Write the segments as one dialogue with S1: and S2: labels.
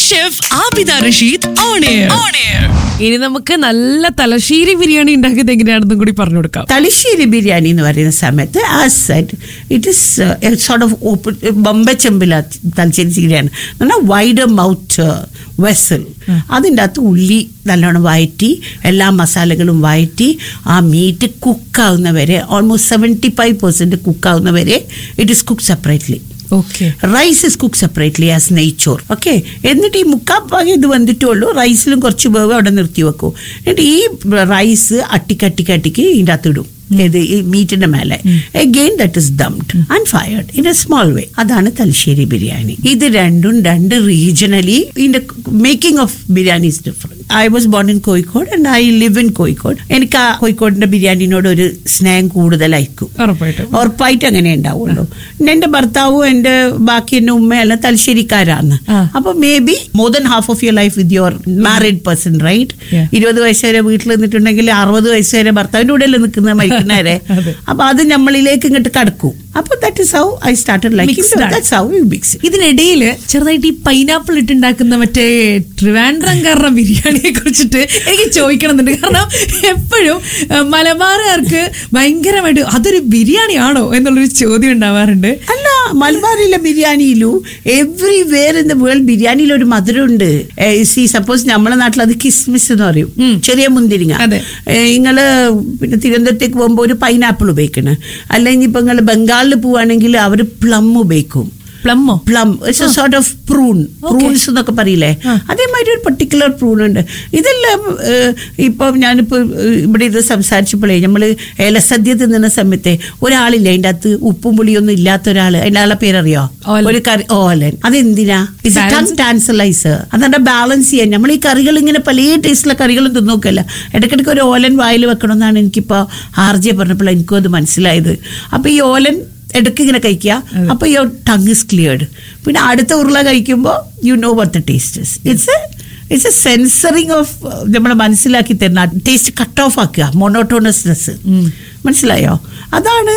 S1: Chef Abida Rasheed on air on air
S2: ഇനി നമുക്ക് നല്ല തലശ്ശേരി ബിരിയാണി ഉണ്ടാക്കിയത് എങ്ങനെയാണെന്നും കൂടി പറഞ്ഞു കൊടുക്കാം
S3: തലശ്ശേരി ബിരിയാണി എന്ന് പറയുന്ന സമയത്ത് as said it is sort of open Bombay ചെമ്പില തലശ്ശേരി ബിരിയാണി എന്നാൽ വൈഡർ മൗത്ത് വെസൽ അതിൻ്റെ അകത്ത് ഉള്ളി നല്ലോണം വയറ്റി എല്ലാ മസാലകളും വയറ്റി ആ മീറ്റ് കുക്കാവുന്നവരെ ഓൾമോസ്റ്റ് സെവൻറ്റി ഫൈവ് പെർസെൻറ്റ് കുക്കാവുന്നവരെ it is cook separately
S2: okay
S3: rice is cook separately as നെയ്ച്ചോർ ഓക്കെ എന്നിട്ട് ഈ മുക്കാപ്പാകെ ഇത് വന്നിട്ടുള്ളൂ റൈസിലും കുറച്ച് വേവ് അവിടെ നിർത്തി വെക്കും എന്നിട്ട് ഈ റൈസ് അട്ടിക്കട്ടിക്കട്ടിക്ക് ഇതിൻ്റെ അകത്ത് ഇടും ഏത് ഈ മീറ്റിന്റെ മേലെ again that is dummed and fired in a small way അതാണ് തലശ്ശേരി ബിരിയാണി ഇത് രണ്ടും രണ്ട് റീജിയണലി ഇതിന്റെ making of biryani is different I was born in Kozhikode and I live in Kozhikode എനിക്ക് ആ കോഴിക്കോടിന്റെ ബിരിയാണിനോട് ഒരു സ്നേഹം കൂടുതലായിരിക്കും
S2: ഉറപ്പായിട്ടും
S3: ഉറപ്പായിട്ട് അങ്ങനെ ഉണ്ടാവുള്ളൂ എന്റെ ഭർത്താവും എന്റെ ബാക്കി എന്റെ ഉമ്മയെല്ലാം തലശ്ശേരിക്കാരാണ്
S2: ആ.
S3: അപ്പൊ may be more than half of your life with your married person right
S2: Yeah.
S3: ഇരുപത് വയസ്സ് വരെ വീട്ടിൽ നിന്നിട്ടുണ്ടെങ്കിൽ അറുപത് വയസ്സ് വരെ ഭർത്താവിന്റെ കൂടെ അല്ലേ നിൽക്കുന്ന മരിക്കുന്നവരെ
S2: അതെ.
S3: അപ്പൊ അത് നമ്മളിലേക്ക് ഇങ്ങോട്ട് കടക്കും അപ്പൊ that is how I started
S2: Mixed ആണ്.
S3: ലൈക്ക് ഹൗ യു മിക്സ്
S2: ഇതിനിടയിൽ ചെറുതായിട്ട് ഈ പൈനാപ്പിൾ ഇട്ടുണ്ടാക്കുന്ന മറ്റേ ട്രിവാൻഡ്രംകാരുടെ ബിരിയാണിയെ കുറിച്ചിട്ട് എനിക്ക് ചോദിക്കണം എന്നുണ്ട് കാരണം എപ്പോഴും ഏഹ്, മലബാറുകാർക്ക് ഭയങ്കരമായിട്ട് അതൊരു ബിരിയാണിയാണോ എന്നുള്ളൊരു ചോദ്യം ഉണ്ടാവാറുണ്ട്
S3: അല്ല മലബാറിലെ ബിരിയാണിയിലും everywhere in the world ബിരിയാണിയിൽ ഒരു മധുരമുണ്ട് സി സപ്പോസ് നമ്മളെ നാട്ടിൽ അത് കിസ്മിസ് എന്ന് പറയും ചെറിയ മുന്തിരിങ്ങ
S2: അതെ.
S3: നിങ്ങൾ പിന്നെ തിരുവനന്തപുരത്തേക്ക് പോകുമ്പോൾ ഒരു പൈനാപ്പിൾ ഉപയോഗിക്കണം അല്ലെങ്കിൽ ഇപ്പൊ നിങ്ങൾ ബംഗാളിൽ പോവാണെങ്കിൽ അവർ പ്ലം ഉപയോഗിക്കും
S2: പ്ലമ്മോ
S3: plum it's a sort of prune prunes എന്നൊക്കെ പറയില്ലേ
S2: ആ.
S3: അതേമാതിരി ഒരു പർട്ടിക്കുലർ പ്രൂൺ ഉണ്ട് ഇതെല്ലാം ഏഹ്, ഇപ്പം ഞാനിപ്പോൾ ഏഹ്, ഇവിടെ ഇത് സംസാരിച്ചപ്പോഴേ നമ്മൾ ഏലസദ്യ തിന്നുന്ന സമയത്തെ ഒരാളില്ലേ അതിൻ്റെ അകത്ത് ഉപ്പും പുളിയൊന്നും ഇല്ലാത്ത ഒരാൾ അതിൻ്റെ ആളെ പേരറിയോ
S2: ഓലൻ.
S3: ഒരു കറി ഓലൻ അതെന്തിനാ
S2: Balance?
S3: ടാൻസലൈസർ അതെന്താ ബാലൻസ് ചെയ്യാൻ നമ്മൾ ഈ കറികൾ ഇങ്ങനെ പല ടേസ്റ്റിലെ കറികളും തിന്നോക്കല്ല ഇടയ്ക്കിടയ്ക്ക് ഒരു ഓലൻ വായിൽ വെക്കണമെന്നാണ് എനിക്കിപ്പോൾ ആർജെ പറഞ്ഞപ്പോൾ എനിക്കും അത് മനസ്സിലായത് അപ്പോൾ ഈ ഓലൻ ഇടയ്ക്ക് ഇങ്ങനെ കഴിക്കുക അപ്പോൾ യുവർ ടങ് ഇസ് ക്ലിയർഡ് പിന്നെ അടുത്ത ഉരുള കഴിക്കുമ്പോൾ you know what the taste it's it's a sensory of നമ്മൾ മനസ്സിലാക്കി തരുന്ന ടേസ്റ്റ് കട്ട് ഓഫ് ആക്കുക മൊണോട്ടോണസ്നെസ് മനസ്സിലായോ അതാണ്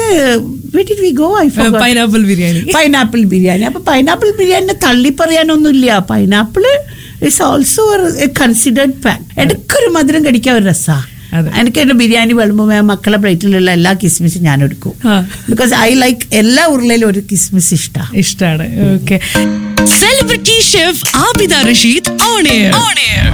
S3: we go I
S2: pineapple biryani
S3: pineapple biryani അപ്പൊ പൈനാപ്പിൾ ബിരിയാണിനെ തള്ളി പറയാനൊന്നുമില്ല pineapple is also considered pan ഇടയ്ക്കൊരു മധുരം കഴിക്കാൻ ഒരു രസാ
S2: അതെ.
S3: എനിക്ക് എന്റെ ബിരിയാണി വിളമ്പുമ്പോൾ മക്കളെ പ്ലേറ്റിലുള്ള എല്ലാ കിസ്മിസും ഞാൻ എടുക്കും
S2: ആ.
S3: ബിക്കോസ് ഐ ലൈക്ക് എല്ലാ ഉരുളയിലും ഒരു കിസ്മിസ് ഇഷ്ടമാണ്
S2: ഇഷ്ടമാണ് okay
S1: celebrity chef Abida Rasheed on air on air